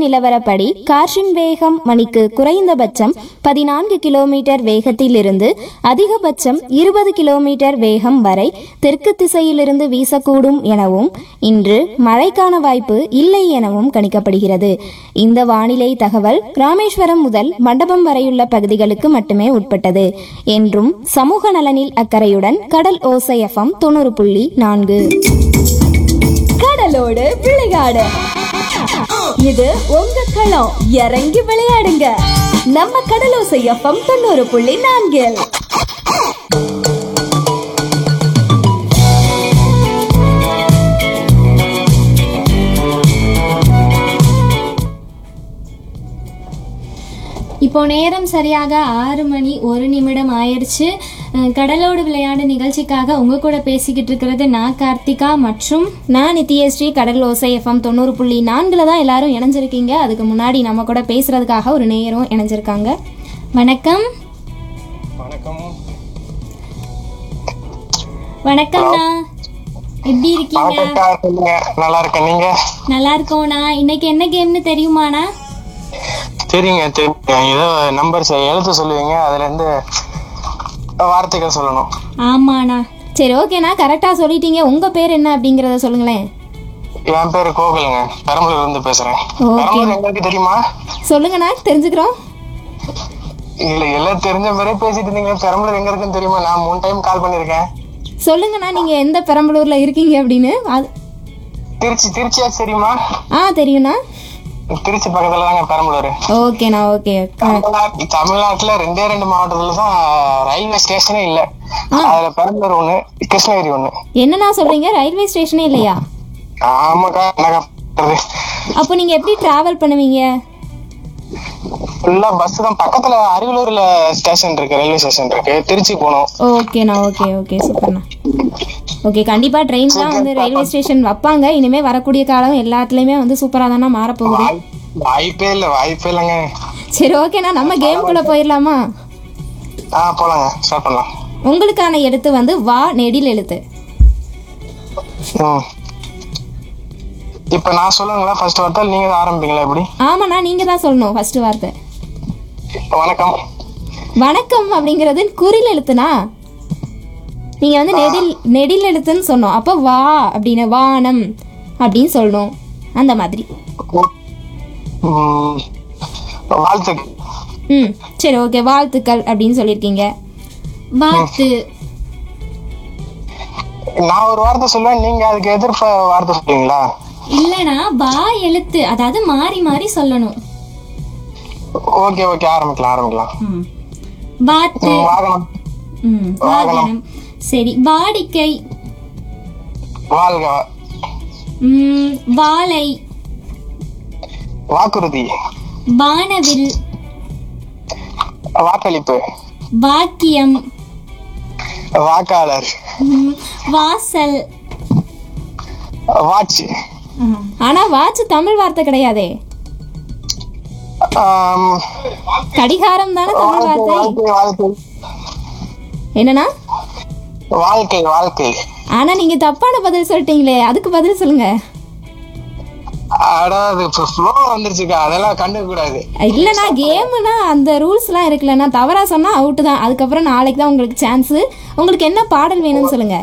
நிலவரப்படி காற்றின் வேகம் மணிக்கு குறைந்தபட்சம் பதினான்கு கிலோமீட்டர் வேகத்தில் இருந்து அதிகபட்சம் இருபது கிலோமீட்டர் வேகம் வரை தெற்கு திசையிலிருந்து வீசக்கூடும் எனவும் இன்று மழைக்கான வாய்ப்பு இல்லை எனவும் கணிக்கப்படுகிறது இந்த வானிலை தகவல் ராமேஸ்வரம் முதல் மண்டபம் வரையுள்ள பகுதிகளுக்கு மட்டுமே உட்பட்டது என்றும் சமூக நலனில் அக்கறையுடன் கடல் ஓசை எஃப்எம் தொண்ணூறு புள்ளி நான்கு கடலோடு விளையாடு இது உங்க களம் இறங்கி விளையாடுங்க நம்ம கடலோசை எஃப்எம் தொண்ணூறு புள்ளி நான்கில் இப்போ நேரம் சரியாக ஆறு மணி ஒரு நிமிடம் ஆயிடுச்சு அஹ் கடலோடு விளையாடு நிகழ்ச்சிக்காக உங்க கூட பேசிக்கிட்டு இருக்கிறது நான் கார்த்திகா மற்றும் நான் நித்யஸ்ரீ கடல் ஓசை எஃப்எம் தொண்ணூறு புள்ளி நான்குல தான் எல்லாரும் இணைஞ்சிருக்கீங்க அதுக்கு முன்னாடி நம்ம கூட பேசுறதுக்காக ஒரு நேயரும் இணைஞ்சிருக்காங்க வணக்கம் வணக்கம் வணக்கம்ண்ணா எப்படி இருக்கீங்க வணக்கம்க்கா சொல்லுங்க நல்லா இருக்கேன் நீங்க நல்லா இருக்கோண்ணா இன்னைக்கு என்ன கேம்னு தெரியுமாண்ணா சரிங்க தெரியுங்க ஏதோ நம்பர்ஸ் எழுத்து சொல்லுவீங்க அதுல இருந்து வார்த்தைகள் சொல்லணும் ஆமாண்ணா சரி ஓகேண்ணா கரெக்டாக சொல்லிட்டீங்க உங்க பேர் என்ன அப்படிங்கறத சொல்லுங்களேன் என் பேரு கோகுலுங்க பெரம்பலூர்ல இருந்து பேசுறேன் Okay. பெரம்பலூர் எங்களுக்கு தெரியுமா சொல்லுங்கண்ணா தெரிஞ்சுக்கிறோம் இல்ல எல்லாம் தெரிஞ்ச மாதிரியே பேசிட்டு இருந்தீங்க பெரம்பலூர் எங்க இருக்குன்னு தெரியுமா நான் மூணு டைம் கால் பண்ணிருக்கேன் சொல்லுங்கண்ணா நீங்க எந்த பெரம்பலூர்ல இருக்கீங்க அப்படின்னு அது திருச்சி திருச்சியாச்சு தெரியுமா ஆ தெரியும்ண்ணா திருச்சி பக்கத்துல தாங்க பெரம்பலூர் ஓகேண்ணா ஓகே தமிழ்நாட்டு தமிழ்நாட்டுல ரெண்டே ரெண்டு மாவட்டத்துல தான் ரயில்வே ஸ்டேஷனே இல்ல அதுல பெரம்பலூர் ஒண்ணு கிருஷ்ணகிரி ஒண்ணு என்னண்ணா சொல்றீங்க ரயில்வே ஸ்டேஷனே இல்லையா ஆமாக்கா என்னக்கா பண்றது அப்போ நீங்க எப்படி டிராவல் பண்ணுவீங்க ஃபுல்லா பஸ் தான் பக்கத்துல அரியலூர்ல ஸ்டேஷன் இருக்கு ரயில்வே ஸ்டேஷன் இருக்கு திருச்சி போகணும் ஓகேண்ணா ஓகே ஓகே சூப்பர்ண்ணா ஓகே கண்டிப்பா ட்ரெயின் தான் வந்து ரயில்வே ஸ்டேஷன் வைப்பாங்க இனிமே வரக்கூடிய காலம் எல்லாத்துலயுமே வந்து சூப்பரா தானே மாறப்போகுது வாய்- வாய்ப்பே இல்ல வாய்ப்பே இல்லைங்க சரி ஓகேண்ணா நம்ம கேம்குள்ள போயிடலாமா ஆ போலாங்க ஸ்டார்ட் பண்ணலாம் உங்களுக்கான எழுத்து வந்து வா நெடில் எழுத்து ம் இப்ப நான் சொல்லுங்களா ஃபர்ஸ்ட் வார்த்தை நீங்க தான் ஆரம்பிங்களா எப்படி ஆமாண்ணா நீங்க தான் சொல்லணும் ஃபர்ஸ்ட் வார்த்தை வணக்கம் வணக்கம் அப்படிங்கிறது குறில் எழுத்துனா நீங்க வந்து நெடில் நெடில் எழுத்துன்னு சொன்னோம் அப்போ வா அப்படின்னு வானம் அப்படின்னு சொல்லணும் அந்த மாதிரி ம், வாழ்த்துக்கள் ம் சரி ஓகே வாழ்த்துக்கள் அப்படின்னு சொல்லியிருக்கீங்க வாத்து நான் ஒரு வார்த்தை சொல்லுவேன் நீங்க அதுக்கு எதிர்ப்ப வார்த்தை சொல்லுவீங்களா இல்லனா வா எழுத்து அதாவது மாறி மாறி சொல்லணும் ஓகே ஓகே ஆரம்பிக்கலாம் ஆரம்பிக்கலாம் ம். வாத்து ம், வாகனம் ம், வாகனம் சரி வாடிக்கை வாழ்க ம், வாழை வாக்குறுதி வானவில் வாக்களிப்பு வாக்கியம் வாக்காளர் ம், வாசல் வாட்ச் ஆனா வாட்ச் தமிழ் வார்த்தை கிடையாதே ஆம், கடிகாரம் தானே தமிழ் வார்த்தை வாழ்க்கை வாழ்க்கை என்னன்னா வாழ்க்கை வாழ்க்கை ஆனா நீங்க தப்பான பதில் சொல்லிட்டீங்களே அதுக்கு பதில் சொல்லுங்க அட அது ஃப்ளோ வந்துருச்சுக்கா அதெல்லாம் கண்டுக்க கூடாது இல்லைண்ணா கேமுனா அந்த ரூல்ஸ்லாம் இருக்குல்லண்ணா தவறா சொன்னா அவுட்டு தான் அதுக்கப்புறம் நாளைக்கு தான் உங்களுக்கு சான்ஸ் உங்களுக்கு என்ன பாடல் வேணும்னு சொல்லுங்க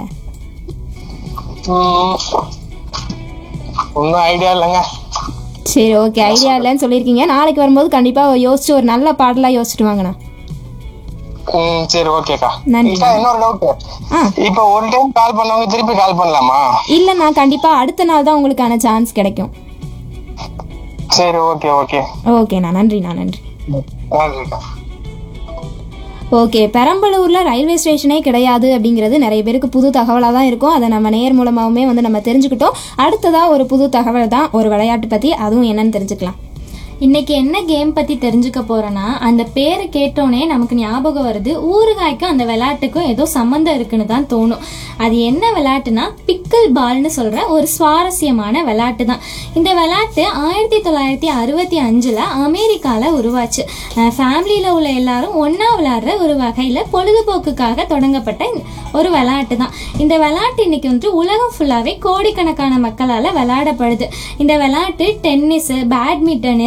ம், ஒன்றும் ஐடியா இல்லைங்க சரி ஓகே ஐடியா இல்லைன்னு சொல்லியிருக்கீங்க நாளைக்கு வரும்போது கண்டிப்பா யோசிச்சு ஒரு நல்ல பாடலா யோசிச்சுட்டு வாங்கண்ணா ம் சரி ஓகேக்கா நன்றி. அக்கா, இன்னொரு டவுட் ஆ இப்போ ஒரு டைம் கால் பண்ணவங்க திருப்பி கால் பண்ணலாமா இல்லைண்ணா கண்டிப்பா அடுத்த நாள் தான் உங்களுக்கான சான்ஸ் கிடைக்கும் சரி ஓகே ஓகே ஓகேண்ணா நன்றிண்ணா நன்றி நன்றிக்கா ஓகே பெரம்பலூர்ல ரயில்வே ஸ்டேஷனே கிடையாது அப்படிங்கிறது நிறைய பேருக்கு புது தகவலாக தான் இருக்கும் அதை நம்ம நேர் மூலமாகவுமே வந்து நம்ம தெரிஞ்சுக்கிட்டோம் அடுத்ததா ஒரு புது தகவல் தான் ஒரு விளையாட்டு பற்றி அதுவும் என்னன்னு தெரிஞ்சுக்கலாம் இன்னைக்கு என்ன கேம் பத்தி தெரிஞ்சுக்க போறோம்னா அந்த பேரை கேட்டோனே நமக்கு ஞாபகம் வருது ஊறுகாய்க்கும் அந்த விளையாட்டுக்கும் ஏதோ சம்மந்தம் இருக்குன்னு தான் தோணும் அது என்ன விளையாட்டுனா பிக்கல் பால்னு சொல்ற ஒரு சுவாரஸ்யமான விளையாட்டு தான் இந்த விளையாட்டு ஆயிரத்தி தொள்ளாயிரத்தி அறுபத்தி அஞ்சுல அமெரிக்கால உருவாச்சு ஃபேமிலியில உள்ள எல்லாரும் ஒண்ணா விளையாடுற ஒரு வகையில பொழுதுபோக்குக்காக தொடங்கப்பட்ட இந்த- ஒரு விளையாட்டு தான் இந்த விளையாட்டு இன்னைக்கு வந்து உலகம் ஃபுல்லாவே கோடிக்கணக்கான மக்களால விளையாடப்படுது இந்த விளையாட்டு டென்னிஸ் பேட்மிண்டனு